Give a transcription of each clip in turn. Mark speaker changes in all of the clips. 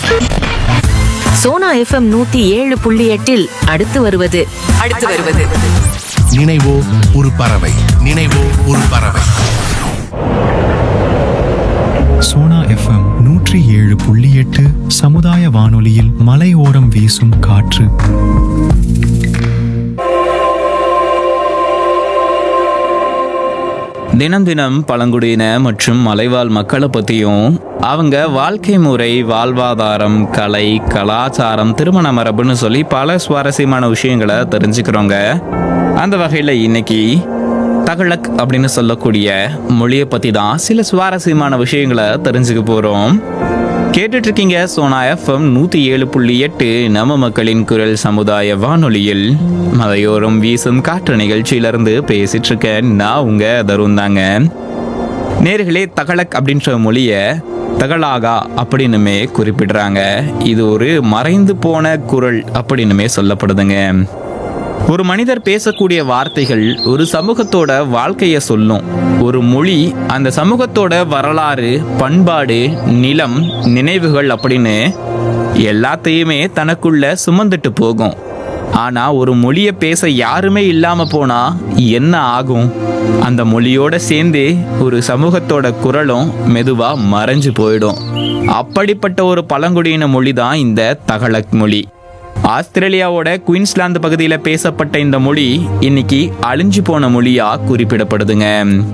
Speaker 1: Sona FM நூத்தி ஏழு புள்ளி எட்டில் அடுத்து வருவது அடுத்து வருவது
Speaker 2: நினைவோ ஒரு பறவை நினைவோ ஒரு பறவை
Speaker 3: சோனா எஃப்எம் நூற்றி ஏழு புள்ளி எட்டு சமுதாய வானொலியில் மலையோரம் வீசும் காற்று
Speaker 4: தினம் தினம் பழங்குடியின மற்றும் மலைவாழ் மக்களை பற்றியும் அவங்க வாழ்க்கை முறை வாழ்வாதாரம் கலை கலாச்சாரம் திருமண மரபுன்னு சொல்லி பல சுவாரஸ்யமான விஷயங்களை தெரிஞ்சுக்கிறோங்க அந்த வகையில் இன்னைக்கு தகழக் அப்படின்னு சொல்லக்கூடிய மொழியை பற்றி தான் சில சுவாரஸ்யமான விஷயங்களை தெரிஞ்சுக்க போகிறோம் கேட்டுட்டு இருக்கீங்க சோனா எஃப்எம் நூற்றி ஏழு புள்ளி எட்டு நம்ம மக்களின் குரல் சமுதாய வானொலியில் மலையோரம் வீசும் காற்று நிகழ்ச்சியிலிருந்து பேசிட்டு இருக்கேன் நான் உங்க தருண் தாங்க நேர்களே தகலக் அப்படின்ற மொழியை தகலாகா அப்படின்னுமே குறிப்பிடுறாங்க இது ஒரு மறைந்து போன குரல் அப்படின்னுமே சொல்லப்படுதுங்க ஒரு மனிதர் பேசக்கூடிய வார்த்தைகள் ஒரு சமூகத்தோட வாழ்க்கைய சொல்லும் ஒரு மொழி அந்த சமூகத்தோட வரலாறு பண்பாடு நிலம் நினைவுகள் அப்படின்னு எல்லாத்தையுமே தனக்குள்ள சுமந்துட்டு போகும் ஆனா ஒரு மொழியை பேச யாருமே இல்லாம போனா என்ன ஆகும் அந்த மொழியோட சேர்ந்து ஒரு சமூகத்தோட குரலும் மெதுவா மறைஞ்சு போயிடும் அப்படிப்பட்ட ஒரு பழங்குடியின மொழி தான் இந்த தகலக் மொழி ஆஸ்திரேலியாவோட குயின்ஸ்லாந்து பகுதியில் பேசப்பட்ட இந்த மொழி இன்னைக்கு அழிஞ்சு போன மொழியா குறிப்பிடப்படுதுங்க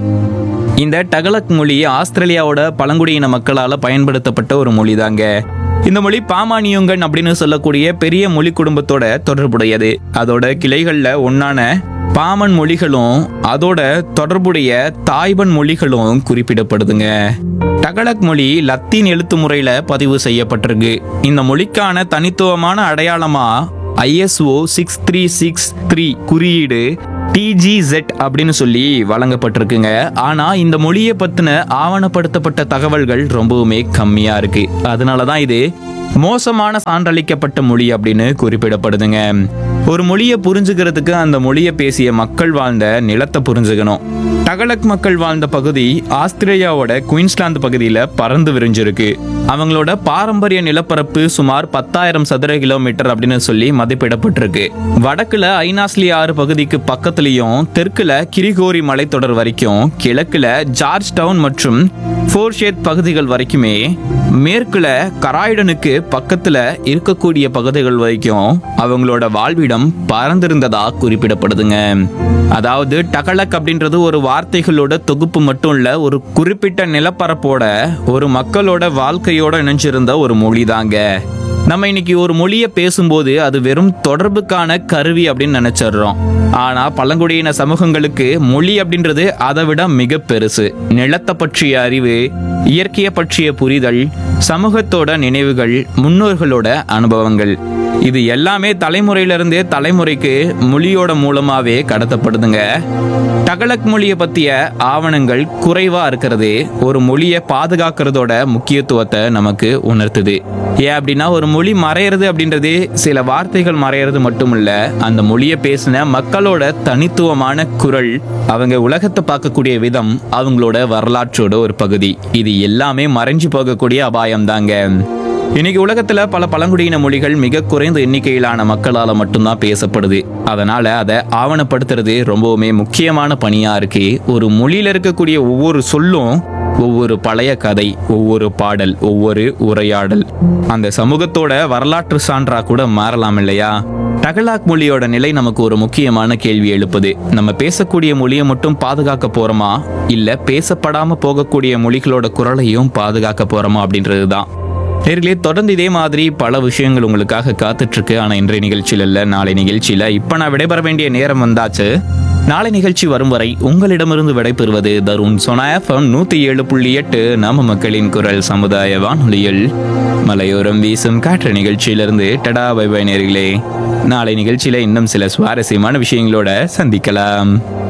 Speaker 4: இந்த டகலக் மொழி ஆஸ்திரேலியாவோட பழங்குடியின மக்களால் பயன்படுத்தப்பட்ட ஒரு மொழி தாங்க இந்த மொழி பாமானியுங்கன் அப்படின்னு சொல்லக்கூடிய பெரிய மொழி குடும்பத்தோட தொடர்புடையது அதோட கிளைகள்ல ஒன்னான பாமன் மொழிகளும் அதோட தொடர்புடைய தாய்பன் மொழிகளும் குறிப்பிடப்படுதுங்க டகலக் மொழி லத்தீன் எழுத்து முறையில பதிவு செய்யப்பட்டிருக்கு இந்த மொழிக்கான தனித்துவமான அடையாளமா ISO six three six three குறியீடு டிஜிசெட் அப்படின்னு சொல்லி வழங்கப்பட்டிருக்குங்க ஆனா இந்த மொழியை பத்தின ஆவணப்படுத்தப்பட்ட தகவல்கள் ரொம்பவுமே கம்மியா இருக்கு அதனால தான் இது மோசமான சான்றளிக்கப்பட்ட மொழி அப்படின்னு குறிப்பிடப்படுதுங்க ஒரு மொழியை புரிஞ்சுக்கிறதுக்கு அந்த மொழியை பேசிய மக்கள் வாழ்ந்த நிலத்தை புரிஞ்சுக்கணும் டகலக் மக்கள் வாழ்ந்த பகுதி ஆஸ்திரேலியாவோட குயின்ஸ்லாந்து பகுதியில் பறந்து விரிஞ்சிருக்கு அவங்களோட பாரம்பரிய நிலப்பரப்பு சுமார் பத்தாயிரம் சதுர கிலோமீட்டர் அப்படின்னு சொல்லி மதிப்பிடப்பட்டிருக்கு வடக்குல ஐனாஸ்லி ஆறு பகுதிக்கு பக்கத்துலயும் தெற்குல கிரிகோரி மலைத்தொடர் வரைக்கும் கிழக்குல ஜார்ஜ் டவுன் மற்றும் ஃபோர்ஷேத் பகுதிகள் வரைக்குமே மேற்குல கராய்டனுக்கு பக்கத்துல இருக்கக்கூடிய பகுதிகள் வரைக்கும் அவங்களோட வாழ்விடம் பறந்திருந்ததா குறிப்பிடப்படுதுங்க அதாவது டகலக் அப்படின்றது ஒரு வார்த்தைகளோட தொகுப்பு மட்டும் இல்ல ஒரு குறிப்பிட்ட நிலப்பரப்போட ஒரு மக்களோட வாழ்க்கையோட இணைஞ்சிருந்த ஒரு மொழி தாங்க நம்ம இன்னைக்கு ஒரு மொழியை பேசும்போது அது வெறும் தொடர்புக்கான கருவி அப்படின்னு நினைச்சிடுறோம் ஆனா பழங்குடியின சமூகங்களுக்கு மொழி அப்படின்றது அதை விட மிக பெருசு நிலத்தை பற்றிய அறிவு இயற்கையை பற்றிய புரிதல் சமூகத்தோட நினைவுகள் முன்னோர்களோட அனுபவங்கள் இது எல்லாமே தலைமுறையிலிருந்து தலைமுறைக்கு மொழியோட மூலமாவே கடத்தப்படுதுங்க டகலக் மொழியை பத்திய ஆவணங்கள் குறைவா இருக்கிறது ஒரு மொழியை பாதுகாக்கிறதோட முக்கியத்துவத்தை நமக்கு உணர்த்துது ஏன் அப்படின்னா ஒரு மொழி மறையிறது அப்படின்றது சில வார்த்தைகள் மறையிறது மட்டும் இல்ல அந்த மொழியை பேசின மக்களோட தனித்துவமான குரல் அவங்க உலகத்தை பார்க்கக்கூடிய விதம் அவங்களோட வரலாற்றோட ஒரு பகுதி இது எல்லாமே மறைஞ்சு போகக்கூடிய அபாயம் தாங்க இன்னைக்கு உலகத்துல பல பழங்குடியின மொழிகள் மிக குறைந்த எண்ணிக்கையிலான மக்களால மட்டும்தான் பேசப்படுது அதனால அதை ஆவணப்படுத்துறது ரொம்பவுமே முக்கியமான பணியா இருக்கு ஒரு மொழியில இருக்கக்கூடிய ஒவ்வொரு சொல்லும் ஒவ்வொரு பழைய கதை ஒவ்வொரு பாடல் ஒவ்வொரு உரையாடல் அந்த சமூகத்தோட வரலாற்று சான்றா கூட மாறலாம் இல்லையா டகலாக் மொழியோட நிலை நமக்கு ஒரு முக்கியமான கேள்வி எழுப்புது நம்ம பேசக்கூடிய மொழியை மட்டும் பாதுகாக்க போறோமா இல்ல பேசப்படாம போகக்கூடிய மொழிகளோட குரலையும் பாதுகாக்க போறோமா அப்படின்றது தான் நேர்களே தொடர்ந்து இதே மாதிரி பல விஷயங்கள் உங்களுக்காக காத்துட்டு இருக்கு ஆனா இன்றைய நிகழ்ச்சியில் இல்ல நாளை நிகழ்ச்சியில இப்ப நான் விடைபெற வேண்டிய நேரம் வந்தாச்சு நாளை நிகழ்ச்சி வரும் வரை உங்களிடமிருந்து விடைபெறுவது தருண் சொனா எஃப்எம் நூத்தி ஏழு புள்ளி எட்டு நம்ம மக்களின் குரல் சமுதாய வானொலியில் மலையோரம் வீசும் காற்று நிகழ்ச்சியிலிருந்து டடா பை பை நேர்களே நாளை நிகழ்ச்சியில இன்னும் சில சுவாரஸ்யமான விஷயங்களோட சந்திக்கலாம்